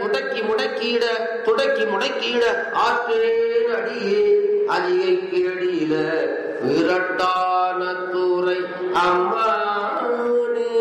முடக்கி முடக்கிட துடக்கி முடக்கிட ஆற்றேன் அடியே அதிகை கேடியில விரட்டான துறை அம்மானே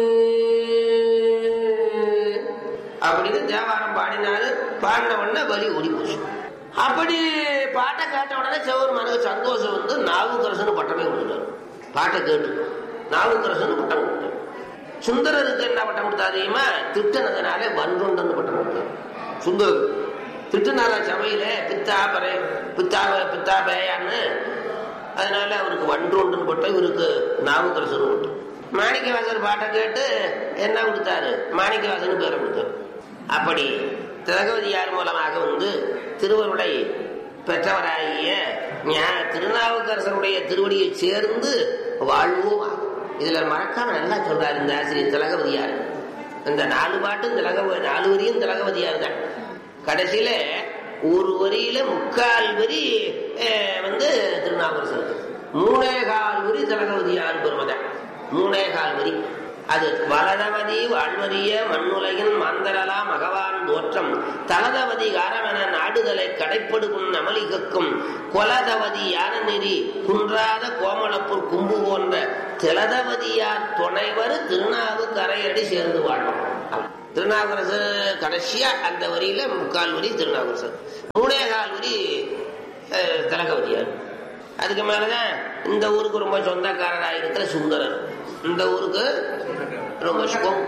அப்படின்னு தேவாரம் பாடினாரு பாடின உடனே வலி ஓடி போச்சு அப்படி பாட்டை கேட்ட உடனே சிவர் மனது சந்தோஷம் வந்து நாவுக்கரசன் பட்டமே கொடுத்தாரு பாட்டை கேட்டு நாவுக்கரசன் பட்டம் கொடுத்தாரு சுந்தரருக்கு என்ன பட்டம் கொடுத்தா தெரியுமா திட்டனதுனால வன்றுண்டன்னு பட்டம் கொடுத்தாரு சுந்தரர் திட்டுனால சபையில பித்தா பறை பித்தா பித்தா பேயான்னு அதனால அவருக்கு வன்றுண்டுன்னு பட்டம் இவருக்கு நாவுக்கரசன் பட்டம் மாணிக்கவாசர் பாட்டை கேட்டு என்ன கொடுத்தாரு மாணிக்கவாசன் பேரை கொடுத்தாரு அப்படி திலகவதியார் மூலமாக வந்து திருவருளை பெற்றவராகிய ஞா- திருநாவுக்கரசருடைய திருவடியை சேர்ந்து வாழ்வோம் இதுல மறக்காம நல்லா சொல்றாரு இந்த ஆசிரியர் திலகவதியார் இந்த நாலு பாட்டும் திலக நாலு வரியும் திலகவதியார் தான் கடைசியில ஒரு வரியில முக்கால் வரி அஹ், வந்து திருநாவுக்கரசர் மூணே கால் வரி திலகவதியார் பெருமதான் மூணே கால் வரி அது வலதவதி வாழ்வரிய மண்ணுலகின் மந்தரலாம் மகவான் தோற்றம் தலதவதி காரமென நாடுதலை கடைப்படுகும் நமலிகக்கும் கொலதவதி யான நெறி குன்றாத கோமளப்பூர் கும்பு போன்ற திலதவதியார் துணைவர் திருநாவு கரையடி சேர்ந்து வாழ்வோம் திருநாவுக்கரசர் கடைசியா அந்த வரியில முக்கால் வரி திருநாவுக்கரசர் மூணே கால் வரி அஹ், திலகவதியார் அதுக்கு மேலதான் இந்த ஊருக்கு ரொம்ப சொந்தக்காரராக இருக்கிற சுந்தரர் இந்த ஊருக்கு ரொம்ப சுகம்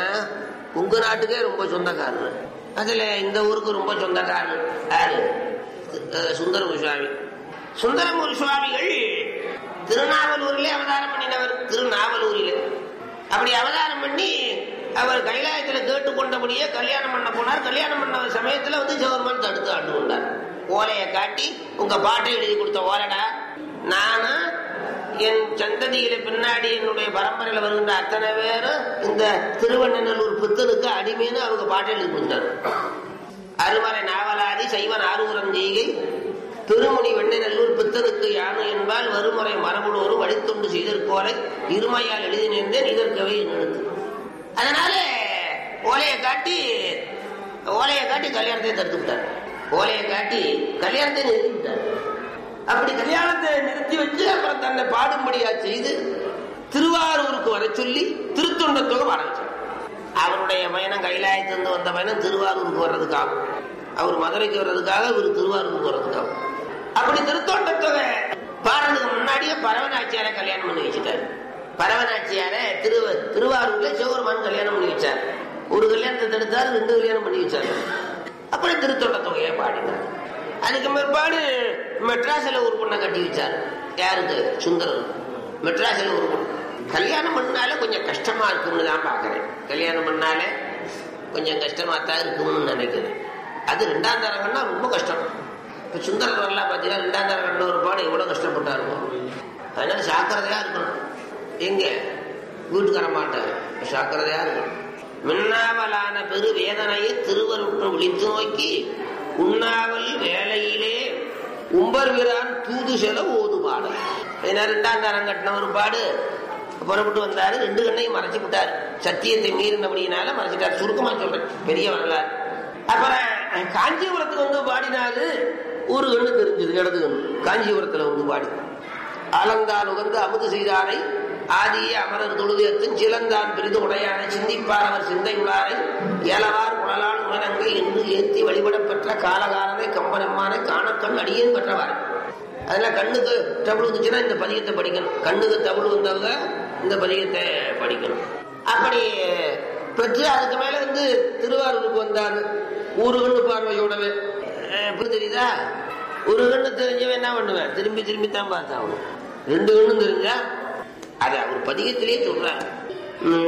உங்க நாட்டுக்கே ரொம்ப சொந்தக்காரர் அதுல இந்த ஊருக்கு ரொம்ப சொந்தக்காரர் யாரு அஹ் சுந்தரமூர் சுவாமி சுந்தரமூர் சுவாமிகள் திருநாவலூரிலே அவதாரம் பண்ணினவர் திருநாவலூரிலே அப்படி அவதாரம் பண்ணி அவர் கைலாயத்துல கேட்டுக்கொண்டபடியே கல்யாணம் பண்ண போனார் கல்யாணம் பண்ண சமயத்துல வந்து சிவருமான் தடுத்து ஆண்டு கொண்டார் ஓலையை காட்டி உங்க பாட்டை எழுதி கொடுத்த ஓலைடா நானும் என் சந்ததியில பின்னாடி என்னுடைய பரம்பரையில வருகின்ற அத்தனை பேரும் இந்த திருவண்ணநல்லூர் புத்தனுக்கு அடிமைன்னு அவங்க பாட்டை எழுதி கொடுத்தாரு அருமறை நாவலாதி சைவன் ஆரூரம் செய்கை திருமுனி வெண்ணநல்லூர் பித்தனுக்கு யானை என்பால் வருமுறை மரபுடோரு வழித்தொண்டு செய்தற்கோலை இருமையால் எழுதி நேர்ந்தேன் இதற்கவே எழுத்து அதனால ஓலையை காட்டி ஓலையை காட்டி கல்யாணத்தை தடுத்து விட்டார் ஓலையை காட்டி கல்யாணத்தை நிறுத்தி விட்டார் அப்படி கல்யாணத்தை நிறுத்தி வச்சு அப்புறம் தன்னை பாடும்படியா செய்து திருவாரூருக்கு வர சொல்லி திருத்தொண்டத்தோடு பாட வச்சார் அவருடைய பயணம் கைலாயத்திலிருந்து வந்த பயணம் திருவாரூருக்கு வர்றதுக்காக அவர் மதுரைக்கு வர்றதுக்காக இவர் திருவாரூருக்கு வர்றதுக்காக அப்படி திருத்தொண்டத்தொகை பாடுறதுக்கு முன்னாடியே பரவநாச்சியாரை கல்யாணம் பண்ணி வச்சுட்டாரு பரவநாச்சியார திரு திருவாரூர்ல சிவபெருமான் கல்யாணம் பண்ணி வச்சார் ஒரு கல்யாணத்தை தடுத்தாரு ரெண்டு கல்யாணம் பண்ணி வச்சாரு அப்படி திருத்தொண்ட தொகையை பாடினார் அதுக்கு பிற்பாடு மெட்ராஸ்ல ஒரு பொண்ணை கட்டி வச்சாரு யாருக்கு சுந்தரம் மெட்ராஸ்ல ஒரு பொண்ணு கல்யாணம் பண்ணாலே கொஞ்சம் கஷ்டமா இருக்கும்னு தான் பாக்குறேன் கல்யாணம் பண்ணாலே கொஞ்சம் கஷ்டமா தான் இருக்கும்னு நினைக்கிறேன் அது ரெண்டாம் தரங்கன்னா ரொம்ப கஷ்டம் இப்ப சுந்தரர் வரலாம் பாத்தீங்கன்னா ரெண்டாம் தரம் கண்ட ஒரு பாடு எவ்வளவு கஷ்டப்பட்டா இருக்கும் அதனால ஜாக்கிரதையா இருக்கணும் எங்க வீட்டுக்கார மாட்டாங்க ஜாக்கிரதையா இருக்கணும் மின்னாவலான பெரு வேதனையை திருவருட்டு விழித்து நோக்கி உண்ணாவல் வேலையிலே உம்பர் வீரான் தூது செல ஓது பாடு அதனால ரெண்டாம் தரம் கட்டின ஒரு பாடு புறப்பட்டு வந்தாரு ரெண்டு கண்ணையும் மறைச்சு விட்டாரு சத்தியத்தை மீறினபடியினால மறைச்சிட்டாரு சுருக்கமா சொல்றேன் பெரிய வரலாறு அப்புறம் காஞ்சிபுரத்துக்கு வந்து பாடினாரு ஒரு கண்ணு தெரிஞ்சது இடது கண்ணு காஞ்சிபுரத்துல வந்து பாடி அலங்கால் உகந்து அமுது செய்தாரை ஆதிய அமரர் தொழுதியத்தின் சிலந்தான் பெரிது உடையான சிந்திப்பார் அவர் சிந்தை உள்ளாரை ஏலவார் குழலால் உணனங்கை என்று ஏத்தி வழிபடப் பெற்ற காலகாரனை கம்பனம்மானை காணக்கண் அடியேன் பெற்றவார் அதனால கண்ணுக்கு டபுள் வந்துச்சுன்னா இந்த பதிகத்தை படிக்கணும் கண்ணுக்கு டபுள் வந்தவங்க இந்த பதிகத்தை படிக்கணும் அப்படி பெற்று அதுக்கு மேல வந்து திருவாரூருக்கு வந்தாரு ஒரு கண்ணு பார்வையோடவே அஹ் இப்ப தெரியுதா ஒரு கண்ணு தெரிஞ்சவன் என்ன பண்ணுவேன் திரும்பி திரும்பி தான் பார்த்தான் ரெண்டு கண்ணும் தெரிஞ்சா அதை அவர் பதிகத்திலேயே சொல்றாரு உம்